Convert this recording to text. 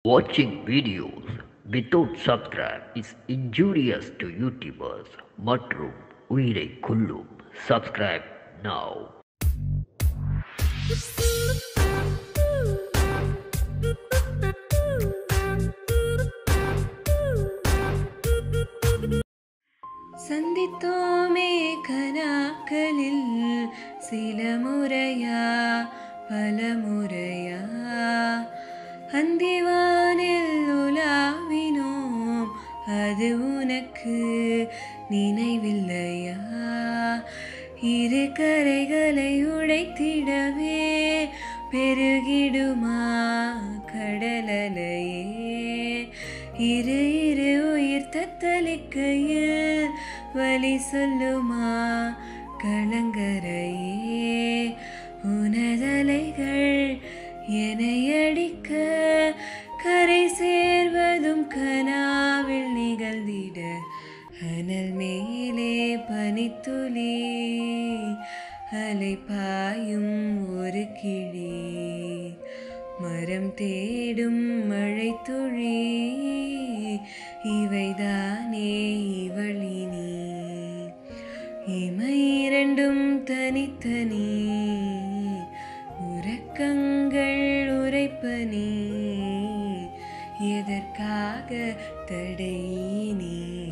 Watching videos without subscribe is injurious to YouTubers மற்றும் உயிரை கொல்லும் subscribe now சந்தித்தோமே கனாக்களில் சில முறையா பல முறையா அந்திவானில் உலாவினோம் அது உனக்கு நினைவில்லையா இரு கரைகளை உடைத்திடவே பெருகிடுமா கடலலையே இரு இரு உயிர் தத்தளிக்கையில் வழி சொல்லுமா கலங்கரையே உனதலைகள் என்னை அடிக்க கரை சேர்வதும் கனாவில் நிகழ்ந்திட அனல் மேலே பனித்துளி அலை பாயும் ஒரு கிளி மரம் தேடும் மழை துளி இவைதானே இவளினி இமை இரண்டும் தனித்தனி உறக்கங்கள் உரைப்பனி எதற்காக தடை நீ